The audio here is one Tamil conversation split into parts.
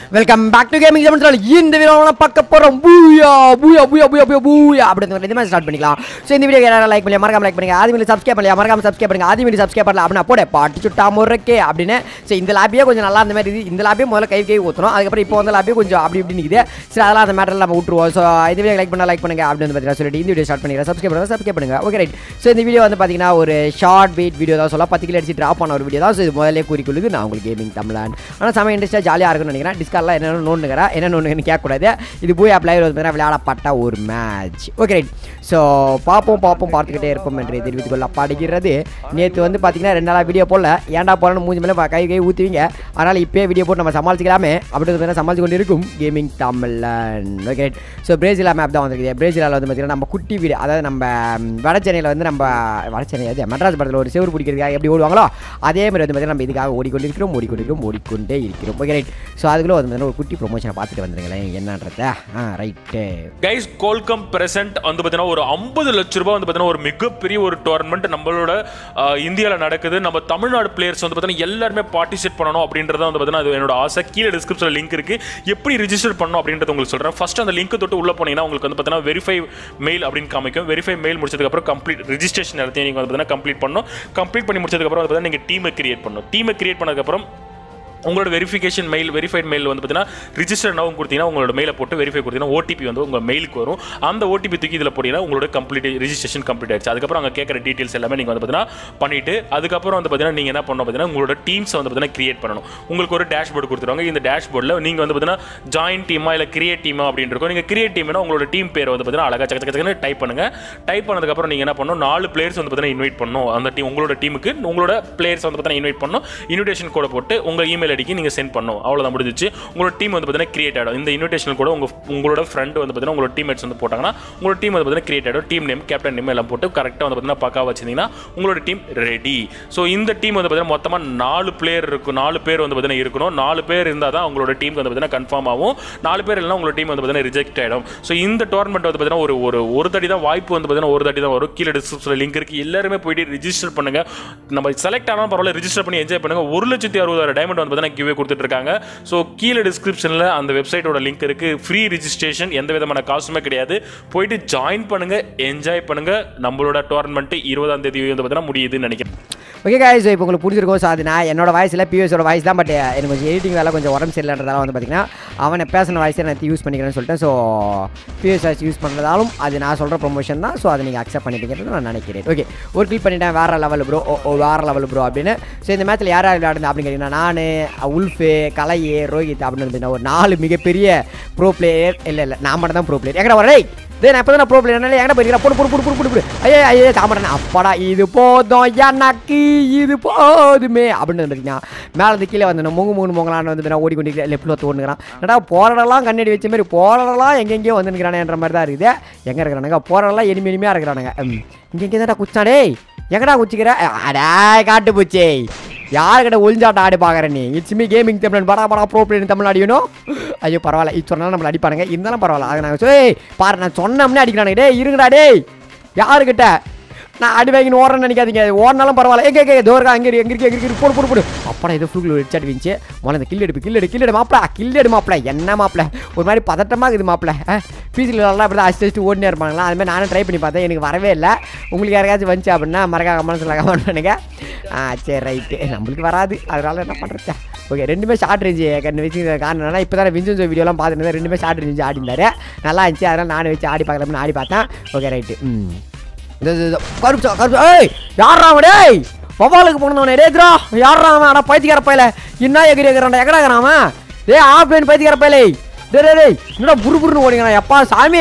வெல்கம் பேக் டு கேமிங் ஜெமன்ஸ்டால் இந்த வீடியோவில் பார்க்க போகிறோம் பூயா பூயா பூயா பூயா பூயா பூயா அப்படின்னு இந்த மாதிரி ஸ்டார்ட் பண்ணிக்கலாம் ஸோ இந்த வீடியோ யாராவது லைக் பண்ணி மறக்காம லைக் பண்ணுங்க ஆதி மீது சப்ஸ்கிரைப் பண்ணல மறக்காம சப்ஸ்கிரைப் பண்ணுங்க ஆதி மீது சப்ஸ்கிரைப் பண்ணல அப்படின்னா போட பாட்டு சுட்டா முறைக்கே அப்படின்னு ஸோ இந்த லாபியே கொஞ்சம் நல்லா இருந்த மாதிரி இருக்குது இந்த லாபியே முதல்ல கை கை ஊற்றணும் அதுக்கப்புறம் இப்போ வந்து லாபியே கொஞ்சம் அப்படி இப்படி நிற்குது சரி அதெல்லாம் அந்த மேட்டரில் நம்ம விட்டுருவோம் ஸோ இந்த வீடியோ லைக் பண்ணால் லைக் பண்ணுங்க அப்படின்னு வந்து பார்த்தீங்கன்னா சொல்லிட்டு இந்த வீடியோ ஸ்டார்ட் பண்ணிக்கிறேன் சப்ஸ்கிரைப் பண்ணுங்க சப்ஸ்கிரைப் பண்ணுங்க ஓகே ரைட் ஸோ இந்த வீடியோ வந்து பார்த்தீங்கன்னா ஒரு ஷார்ட் வெயிட் வீடியோ தான் சொல்ல பத்து கிலோ அடிச்சு ட்ராப் பண்ண ஒரு வீடியோ தான் ஸோ இது முதல்ல கூறிக்கொள்ளுது நான் உங்களுக்கு கேமிங் தமிழன் ஆனால் செம இன்ட்ரெஸ்ட்டாக ஜாலியாக இருக்கும்னு நினைக்கிறேன் டிஸ்கார்டில் என்னென்ன நோண்டுங்கிறேன் என்ன நோண்டுங்கன்னு கேட்கக்கூடாது இது போய் அப்ளை வந்து பார்த்தீங்கன்னா விளையாடப்பட்ட ஒரு மேட்ச் ஓகே ரைட் ஸோ பார்ப்போம் பார்ப்போம் பார்த்துக்கிட்டே இருப்போம் என்று தெரிவித்துக் கொள்ள படுகிறது நேற்று வந்து பார்த்தீங்கன்னா ரெண்டு நாளாக வீடியோ போடல ஏன்டா போடணும் மூஞ்சி மேலே கை கை ஊற்றுவீங்க அதனால் இப்போயே வீடியோ போட்டு நம்ம சமாளிச்சிக்கலாமே அப்படி வந்து சமாளிச்சு கொண்டு இருக்கும் gaming Tamizhan okay right so Brasilia map தான் வந்திருக்குது பிரேசிலாவில் வந்து பார்த்தீங்கன்னா நம்ம குட்டி வீடு அதாவது நம்ம ம், வட சென்னையில் வந்து நம்ம வட சென்னை அது மெட்ராஸ் படத்தில் ஒரு செவ்வறு பிடிக்கிறதுக்காக எப்படி ஓடுவாங்களோ அதே மாதிரி வந்து பார்த்தீங்கன்னா நம்ம இதுக்காக ஓடிக்கொண்டிருக்கிறோம் ஓடிக்கொண்டிருக்கிறோம் ஓடிக்கொண்டே இருக்கிறோம் ஓகே ரைட் ஸோ அதுக்குள்ளே வந்து பார்த்தீங்கன்னா ஒரு குட்டி ப்ரொமோஷனை பார்த்துட்டு வந்துருங்களேன் என்னன்றத ஆ ரைட்டு கைஸ் கோல்கம் பிரசன்ட் வந்து பார்த்தீங்கன்னா ஒரு ஐம்பது லட்ச ரூபாய் வந்து பார்த்தீங்கன்னா ஒரு மிகப்பெரிய ஒரு டோர்னமெண்ட் நம்மளோட இந்தியாவில் நடக்குது நம்ம தமிழ்நாடு பிளேயர்ஸ் வந்து பார்த்தீங்கன்னா எல்லாருமே பார்ட்டிசிபேட் பண்ணணும் அப்படின்றத வந்து பார்த்தீங்கன்னா அது என்னோட ஆசை கீழே டிஸ்கிரிப்ஷனில் லிங்க் இருக்கு எப்படி ரிஜிஸ்டர் பண்ணணும் அப்படின்றத உங்களுக்கு சொல்கிறேன் ஃபர்ஸ்ட் அந்த லிங்க் தொட்டு உள்ள போனீங்கன்னா உங்களுக்கு வந்து பார்த்தீங்கன்னா வெரிஃபை மெயில் அப்படின்னு காமிக்கும் வெரிஃபை மெயில் முடிச்சதுக்கப்புறம் கம்ப்ளீட் ரிஜிஸ்ட்ரேஷன் எல்லாத்தையும் நீங்கள் வந்து பார்த்தீங்கன்னா கம்ப்ளீட் பண்ணணும் கம்ப்ளீட் பண்ணி முடிச்சதுக்கப்புறம் வந்து பார்த்தீங்கன்னா நீங்கள் டீமை கிரியேட் பண்ணணும் டீமை கிரியேட் பண்ணதுக்கப்புறம் உங்களோட வெரிஃபிகேஷன் மெயில் வெரிஃபைட் மெயில் வந்து பார்த்தீங்கன்னா ரிஜிஸ்டர் நவும் கொடுத்தீங்கன்னா உங்களோட மெயிலை போட்டு வெரிஃபை கொடுத்தீங்கன்னா ஓடிபி வந்து உங்கள் மெயிலுக்கு வரும் அந்த ஓடிபி தூக்கி இதில் போட்டீங்கன்னா உங்களோட கம்ப்ளீட் ரிஜிஸ்ட்ரேஷன் கம்ப்ளீட் ஆயிடுச்சு அதுக்கப்புறம் அங்கே கேட்குற டீட்டெயில்ஸ் எல்லாமே நீங்கள் வந்து பார்த்தீங்கன்னா பண்ணிட்டு அதுக்கப்புறம் வந்து பார்த்தீங்கன்னா நீங்கள் என்ன பண்ணணும் பார்த்தீங்கன்னா உங்களோட டீம்ஸை வந்து பார்த்தீங்கன்னா கிரியேட் பண்ணணும் உங்களுக்கு ஒரு டேஷ்போர்டு கொடுத்துருவாங்க இந்த டேஷ்போர்டில் நீங்கள் வந்து பார்த்தீங்கன்னா ஜாயின் டீமா இல்லை கிரியேட் டீமா அப்படின்னு இருக்கும் நீங்கள் கிரியேட் டீம்னா உங்களோட டீம் பேர் வந்து பார்த்தீங்கன்னா அழகாக சக்க சக்கன்னு டைப் பண்ணுங்க டைப் பண்ணதுக்கப்புறம் நீங்கள் என்ன பண்ணணும் நாலு பிளேயர்ஸ் வந்து பார்த்தீங்கன்னா இன்வைட் பண்ணணும் அந்த டீம் உங்களோட டீமுக்கு உங்களோட பிளேயர்ஸ் வந்து பார்த்தீங்கன்னா இன்வைட் பண்ணணும் இன்விடேஷன் கோட போட்டு உங்கள் இமெயில் ஐடிக்கு நீங்கள் சென்ட் பண்ணணும் அவ்வளோதான் முடிஞ்சிச்சு உங்களோட டீம் வந்து பார்த்தீங்கன்னா கிரியேட் ஆகிடும் இந்த இன்விடேஷன் கூட உங்கள் உங்களோட ஃப்ரெண்ட் வந்து பார்த்தீங்கன்னா உங்களோட டீம்மேட்ஸ் வந்து போட்டாங்கன்னா உங்களோட டீம் வந்து பார்த்தீங்கன்னா கிரியேட் ஆகிடும் டீம் நேம் கேப்டன் நேம் எல்லாம் போட்டு கரெக்டாக வந்து பார்த்தீங்கன்னா பக்கா வச்சிருந்தீங்கன்னா உங்களோட டீம் ரெடி ஸோ இந்த டீம் வந்து பார்த்தீங்கன்னா மொத்தமாக நாலு பிளேயர் இருக்கும் நாலு பேர் வந்து பார்த்தீங்கன்னா இருக்கணும் நாலு பேர் இருந்தால் தான் உங்களோட டீம் வந்து பார்த்தீங்கன்னா கன்ஃபார்ம் ஆகும் நாலு பேர் இல்லைனா உங்களோட டீம் வந்து பார்த்தீங்கன்னா ரிஜெக்ட் ஆகிடும் ஸோ இந்த டோர்னமெண்ட் வந்து பார்த்தீங்கன்னா ஒரு ஒரு ஒரு தடி தான் வாய்ப்பு வந்து பார்த்தீங்கன்னா ஒரு தடி தான் வரும் கீழே டிஸ்கிரிப்ஷனில் லிங்க் இருக்குது எல்லாருமே போயிட்டு ரிஜிஸ்டர் பண்ணுங்க நம்ம செலக்ட் ஆனால் பரவாயில்ல ரிஜிஸ்டர் பண்ணி என்ஜாய் பண்ணுங்க ஒரு லட்சத்தி அறுபதாயிரம் டைமண்ட் வந்து பார்த்தீங்கன்னா கிவே கொடுத்துட்டு இருக்காங்க ஸோ கீழே டிஸ்கிரிப்ஷனில் அந்த வெப்சைட்டோட லிங்க் இருக்குது ஃப்ரீ ரிஜிஸ்ட்ரேஷன் எந்த விதமான காசுமே கிடையாது போயிட்டு ஜாயின் பண்ணுங்க என்ஜாய் பண்ணுங்க நம்மளோட டோர்னமெண்ட் இருபதாம் தேதி வந்து பார்த்தீங்கன்னா முடியுதுன்னு நினைக்கிறேன் ஓகே guys இப்போ உங்களுக்கு பிடிச்சிருக்கோம் ஸோ அது நான் என்னோட வாய்ஸில் பிஎஸோட வாய்ஸ் தான் பட் எனக்கு கொஞ்சம் எடிட்டிங் வேலை கொஞ்சம் உடம்பு சரியில்லைன்றதால வந்து பார்த்தீங்கன்னா அவனை பேசின வாய்ஸை நான் யூஸ் பண்ணிக்கிறேன்னு சொல்லிட்டேன் ஸோ பிஎஸ் வாய்ஸ் யூஸ் பண்ணுறதாலும் அது நான் சொல்கிற ப்ரொமோஷன் தான் ஸோ அதை நீங்கள் அக்செப்ட் பண்ணிட்டீங்கன்னு நான் நினைக்கிறேன் ஓகே ஒரு கிளிக் பண்ணிட்டேன் வேறு லெவல் ப்ரோ ஓ வேறு லெவல் ப்ரோ அப்படின்னு ஸோ இந்த மேட்ச்சில் யார் யார் விளையாடுது அப்படின்னு கேட்டிங்கன்னா நான் உல்ஃபு கலையே ரோஹித் அப்படின்னு வந்து ஒரு நாலு மிகப்பெரிய ப்ரோ பிளேயர் இல்லை இல்லை நான் மட்டும் தான் ப்ரோ பிளேயர் எங்கடா வரே டேய் நான் இப்போ தான் ப்ரோ பிளேயர் எங்கடா போயிருக்கா போடு போடு போடு போடு போடு போடு ஐயே ஐயே தாமரன் அப்பாடா இது போதும் எனக்கு இது போதுமே அப்படின்னு பார்த்தீங்கன்னா மேலே இருந்து கீழே வந்து முங்கு மூணு மூங்கலான்னு வந்து நான் ஓடிக்கொண்டிருக்கிறேன் லெஃப்ட்டில் தோணுங்கிறான் என்னடா போராடலாம் கண்ணடி வச்ச மாதிரி போராடலாம் எங்கெங்கேயோ வந்துருக்கிறானேன்ற மாதிரி தான் இருக்குது எங்கே இருக்கிறானுங்க போராடலாம் எனிமி எனிமையாக இருக்கிறானுங்க ம், இங்கே இங்கே தான்டா குச்சாடே எங்கடா குச்சிக்கிற அடா காட்டு பூச்சே யாருக்கிட்ட ஒளிஞ்சாட்டம் ஆடி பார்க்குற நீ இட்ஸ் மீ கேமிங் தமிழ் படா படா ப்ரோ பிளேயர் தமிழ் அடிக்கணும் ஐயோ பரவாயில்ல இது சொன்னாலும் நம்மளை அடிப்பானுங்க இருந்தாலும் பரவாயில்ல அதை நாங்கள் சொல்லி பாரு நான் சொன்னோம்னே அடிக்கிறானுங்க டேய் இருங்கடா டேய் யாருக்கிட்ட நான் அடி வாங்கின்னு ஓடுறேன்னு நினைக்காதீங்க ஓடினாலும் பரவாயில்ல எங்கே எங்கே தோர்கா அங்கே இரு, எங்க இருக்கு எங்க இருக்கு போடு போடு போடு அப்படா ஏதோ ஃபுல் ஹெட்ஷாட் விஞ்சி முதல்ல இந்த கில் எடுப்பு கில் எடு கில் எடு மாப்பிள கில் எடு மாப்பிள என்ன மாப்பிள ஒரு மாதிரி பதட்டமாக இருக்குது மாப்பிள பிசியில் நல்லா அப்படி தான் அடிச்சு அடிச்சு ஓடினே இருப்பாங்களா அது மாதிரி நானும் ட்ரை பண்ணி பார்த்தேன் எனக்கு வரவே இல்லை உங்களுக்கு யாருக்காச்சும் வந்துச்சு அப்படின்னா மறக்காம கமெண்ட் சொல்ல கமெண்ட் பண்ணுங்க ஆ சரி ரைட்டு நம்மளுக்கு வராது அதனால என்ன பண்ணுறது ஓகே ரெண்டுமே ஷார்ட் ரேஞ்சு கண்ணு வச்சு காரணம் என்னன்னா இப்போ தான் விஞ்சன்ஸ் வீடியோலாம் பார்த்துட்டு இருந்தேன் ரெண்டுமே ஷார்ட் ரேஞ்சு ஆடி இருந்தாரு நல்லா இருந்துச்சு அதனால் நானும் வச்சு ஆடி பார்க்கலாம்னு ஆடி பார்த்தேன் ஓகே ரைட்டு ம் இந்த இந்த- இந்த கருப்பு சா- கருப்பு ஏய் யாரா அவன் டேய் வவாலுக்கு போனவனே டேத்ரா யாரா அவன் அட பைத்தியக்கார பையல என்ன எகிரி எகிறான்டா எங்கடா இருக்கிறான் அவன் டேய் ஆப்லைன் பைத்தியக்கார பையலே டேய் டேய் டேய் என்னடா புரு புருன்னு ஓடிங்கிறான் எப்பா சாமி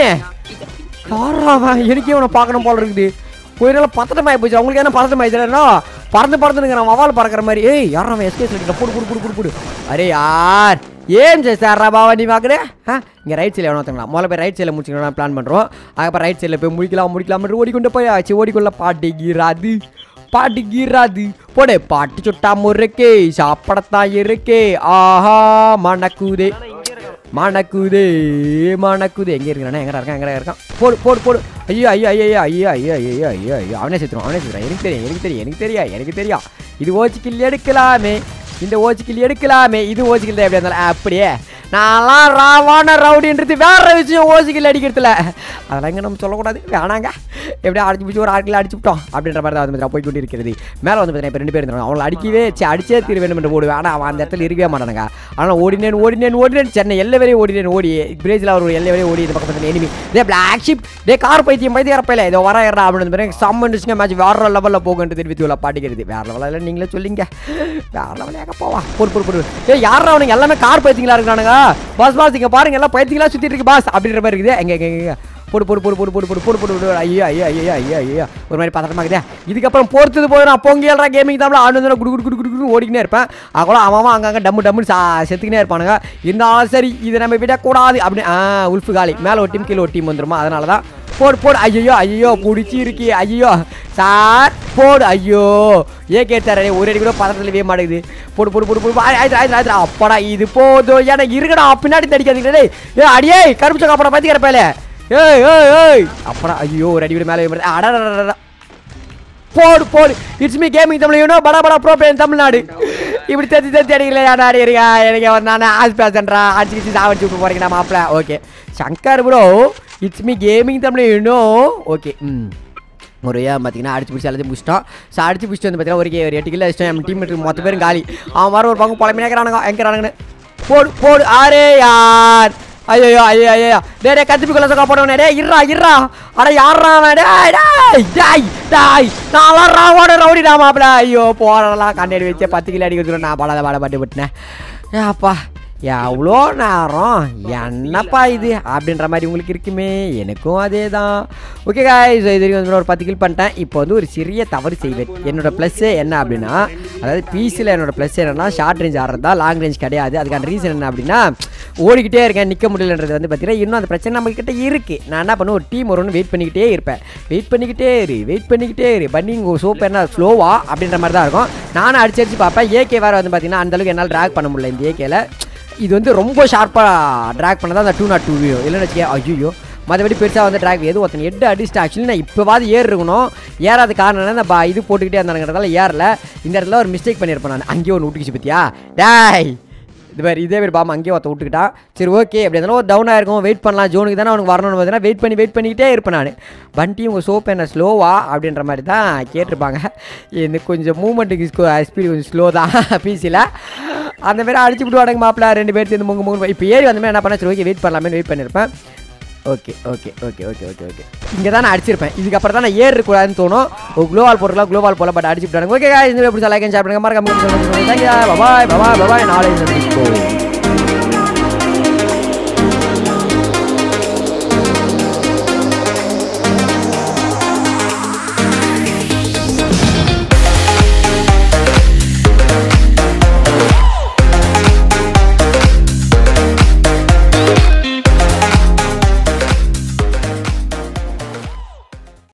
யாரா அவன் எனக்கே அவனை பார்க்கணும் போல இருக்குது போயினால பத்தட்டமாகி போச்சு அவங்களுக்கு என்ன பதட்டமாயிடுச்சுன்னா பறந்து பறந்துனுங்கிறான் வவால் பறக்கிற மாதிரி ஏய் யாரா அவன் எஸ்கே சொல்லிட்டு போடு போடு போடு போடு போடு அரே யார் ஏன் சார் பாவா நீ பார்க்குற ஆ இங்கே ரைட் சைடில் வேணும் தங்கலாம் முதல்ல போய் ரைட் சைடில் முடிச்சுக்கலாம் பிளான் பண்ணுறோம் அதுக்கப்புறம் ரைட் சைடில் போய் முடிக்கலாம் முடிக்கலாம் ஓடிக்கொண்டு போய் ஆச்சு ஓடிக்கொள்ள பாட்டிக்கிறாது பாட்டிக்கிறாது போடே பாட்டு சுட்டா முறுக்கே சாப்பிடத்தான் இருக்கே ஆஹா மணக்குதே மணக்குதே மணக்குதே எங்கே இருக்கிறானே எங்கடா இருக்கான் எங்கடா இருக்கான் போடு போடு போடு ஐயோ ஐயோ ஐயோ ஐயோ ஐயோ ஐயோ ஐயோ ஐயோ அவனே செத்துரும் அவனே செத்துறான் எனக்கு தெரியும் எனக்கு தெரியும் எனக்கு தெரியா எனக்கு தெரியும் இது ஓச்சிக்கில் எடுக்கலாமே இந்த ஓச்சிக்கில் எடுக்கலாமே இது ஓச்சிக்கில் எப்படி இருந்தாலும் அப்படியே நான்லாம் ராவான ரவுடின்றது வேற விஷயம் ஓசிக்கல் அடிக்கிறதுல அதெல்லாம் இங்கே நம்ம சொல்லக்கூடாது வேணாங்க எப்படியா அடிச்சு பிடிச்சி ஒரு ஆட்களை அடிச்சு விட்டோம் அப்படின்ற மாதிரி தான் வந்து பார்த்தீங்கன்னா போய் கொண்டு இருக்கிறது மேலே வந்து பார்த்தீங்கன்னா இப்போ ரெண்டு பேர் இருந்தாங்க அவங்களை அடிக்கவே ச்சே, அடிச்சே தீர வேண்டும் என்று ஓடுவேன் ஆனால் அவன் அந்த இடத்துல இருக்கவே மாட்டானுங்க ஆனால் ஓடினேன் ஓடினேன் ஓடினேன் சென்னை எல்லை வரையும் ஓடினேன் ஓடி பிரேசில் அவர் ஒரு எல்லை வரையும் ஓடி இந்த பக்கம் பார்த்தீங்கன்னா எனிமி டே பிளாக் ஷிப் டே கார் பைத்தியம் பைத்தியம் இறப்பையில இதோ வர ஏறா அப்படின்னு பிறகு சம்மன் மேட்ச் வேற லெவலில் போகுன்ட்டு தெரிவித்து உள்ள பாட்டிக்கிறது வேற லெவலில் நீங்களே சொல்லிங்க வேற லெவலில் எங்கே போவா பொறு பொறு பொறு ஏ யாரா அவனுங்க எல்லாமே கார் பைத்தியங்களா இருக்கிறானுங்க பாஸ் பாஸ் இங்கே பாருங்க எல்லாம் பைத்தியங்களா சுற்றிட்டு இருக்கு பாஸ் அப்படின்ற மாதிரி இருக்குது எங்க எங்க எங்க போடு போடு போடு போடு போடு போடு போடு போடு போடு ஐயோ ஐயோ ஐயோ ஐயோ ஐயோ ஒரு மாதிரி பதட்டமா இருக்குதே இதுக்கப்புறம் போர்த்தது போது நான் பொங்கியல்ரா கேமிங் தான் ஆண்டு வந்து குடு குடு குடு குடு குடு ஓடிக்கினே இருப்பேன் அதோட அவன் அவன் அங்கங்கே டம்மு டம்முன்னு சா செத்துக்கினே இருப்பானுங்க இருந்தாலும் சரி இதை நம்ம விடக்கூடாது அப்படி ஆ உல்ஃபு காலி மேலே ஒரு டீம் கீழே ஒரு டீம் வந்துருமா அதனால தான் போடு போடு ஐயோ ஐயோ பிடிச்சி இருக்கி ஐயோ சார் போடு ஐயோ ஏகே சார் ஒரு அடி கூட பதட்டத்தில் வே மாட்டேங்குது போடு போடு போடு போடு ஆய், ஆயிடுச்சு ஆயிடுச்சு ஆயிடுச்சு அப்படா இது போதும் எனக்கு இருக்கடா பின்னாடி தடிக்காதீங்க டேய் ஏ அடியே கருப்பு சோக்கா படம் பத்தி கிடப்பேல ஏய் ஏய் ஏய் அப்படா ஐயோ ஒரு அடி கூட மேலே வே அடடா போடு போடு it's me gaming Tamil you know படா படா ப்ரோ பிளேயர் தமிழ்நாடு இப்படி தேத்தி தேத்தி அடிக்கல யாரா அடிக்கிறீங்க எனக்கு வந்து நான் ஆஸ் பேசன்றா அடிச்சு கிச்சு சாவடிச்சு விட்டு போறீங்க மாப்பிள okay Shankar bro it's me gaming Tamil you know okay ம் ஒரு ஏன் பார்த்தீங்கன்னா அடிச்சு பிடிச்சி எல்லாத்தையும் பிடிச்சிட்டோம் ஸோ அடிச்சு பிடிச்சிட்டு வந்து பார்த்தீங்கன்னா ஒரு ஒரு எட்டு கிலோ அடிச்சிட்டோம் நம்ம டீம் மொத்த பேரும் காலி அவன் வர ஒரு பக்கம் புலம்பினே இருக்கிறானுங்க எங்கிறானுங்கன்னு போடு போடு ஆரே யார் ஐயோ ஐயோ ஐயோ டேய் டேய் கத்திப்பி கொள்ள சொக்கா போடுவனே டேய் இருறா இருறா அட யாரா அவன் டேய் டேய் டேய் டேய் நான்லாம் ராவோட ரவுடிடா மாப்பிள ஐயோ போறலாம் கண்ணாடி வச்சு பத்து கிலோ அடிக்கிறதுல நான் படாத பாட பட்டு விட்டுனேன் ஏ அப்பா எவ்வளோ நேரம் என்னப்பா இது அப்படின்ற மாதிரி உங்களுக்கு இருக்குமே எனக்கும் அதே தான் ஓகே காய்ஸ் இது வரைக்கும் வந்து ஒரு பத்து கில் பண்ணிட்டேன் இப்போ வந்து ஒரு சிறிய தவறு செய்வேன் என்னோட ப்ளஸ்ஸே என்ன அப்படின்னா அதாவது பீஸில் என்னோட ப்ளஸ் என்னன்னா ஷார்ட் ரேஞ்ச் ஆடுறது தான் லாங் ரேஞ்ச் கிடையாது அதுக்கான ரீசன் என்ன அப்படின்னா ஓடிக்கிட்டே இருக்கேன் நிற்க முடியலன்றது வந்து பார்த்தீங்கன்னா இன்னும் அந்த பிரச்சனை நம்மக்கிட்ட இருக்குது நான் என்ன பண்ணுவேன் ஒரு டீம் வரும்னு வெயிட் பண்ணிக்கிட்டே இருப்பேன் வெயிட் பண்ணிக்கிட்டே இரு வெயிட் பண்ணிக்கிட்டே இரு பண்ணி உங்கள் சோப் என்ன ஸ்லோவா அப்படின்ற மாதிரி தான் இருக்கும் நானும் அடிச்சு அடிச்சு பார்ப்பேன் ஏகே வேறு வந்து பார்த்தீங்கன்னா அந்தளவுக்கு என்னால் ட்ராக் பண்ண முடியல இந்த ஏகேல இது வந்து ரொம்ப ஷார்ப்பாக ட்ராக் பண்ணதான் அந்த டூ நாட் டூ வீடியோ இல்லைன்னு வச்சுக்கே ஐயோ மற்றபடி பெருசாக வந்து ட்ராக் எது ஒருத்தன் எட்டு அடிச்சுட்டு ஆக்சுவலி நான் இப்போவாது ஏறு இருக்கணும் ஏறாத காரணம் என்ன இந்த பா- இது போட்டுக்கிட்டே இருந்தாங்கிறதால ஏறல இந்த இடத்துல ஒரு மிஸ்டேக் பண்ணியிருப்பேன் நான் அங்கேயே ஒன்று விட்டுக்கிச்சு பத்தியா டேய் இது மாதிரி இதே மாதிரி பாமா அங்கேயே ஒருத்த விட்டுக்கிட்டான் சரி ஓகே அப்படி இருந்தாலும் ஒரு டவுன் ஆயிருக்கும் வெயிட் பண்ணலாம் ஜோனுக்கு தானே அவனுக்கு வரணும்னு பார்த்தீங்கன்னா வெயிட் பண்ணி வெயிட் பண்ணிக்கிட்டே இருப்பேன் நான் வண்டி உங்கள் சோப் என்ன ஸ்லோவா அப்படின்ற மாதிரி தான் கேட்டிருப்பாங்க எனக்கு கொஞ்சம் மூமெண்ட்டுக்கு ஸ்பீடு கொஞ்சம் ஸ்லோ தான் பிசியில் அந்த மாதிரி அடிச்சு விட்டு வாடகை மாப்பிள ரெண்டு பேர் சேர்ந்து முங்க முங்க இப்போ ஏறி வந்தமே என்ன பண்ண சரி ஓகே வெயிட் பண்ணலாமே வெயிட் பண்ணியிருப்பேன் okay okay okay okay okay okay இங்கே தான் நான் அடிச்சிருப்பேன் இதுக்கப்புறம் தான் நான் ஏறு கூடாதுன்னு தோணும் ஒரு க்ளோவால் போட்டுக்கலாம் க்ளோவால் போல பட் அடிச்சு விட்டாங்க ஓகே இந்த எப்படி லைக் ஷேர் பண்ணுங்க மறக்காம தேங்க்யூ பபாய் பபாய் பபாய் நாளைக்கு சந்திப்போம்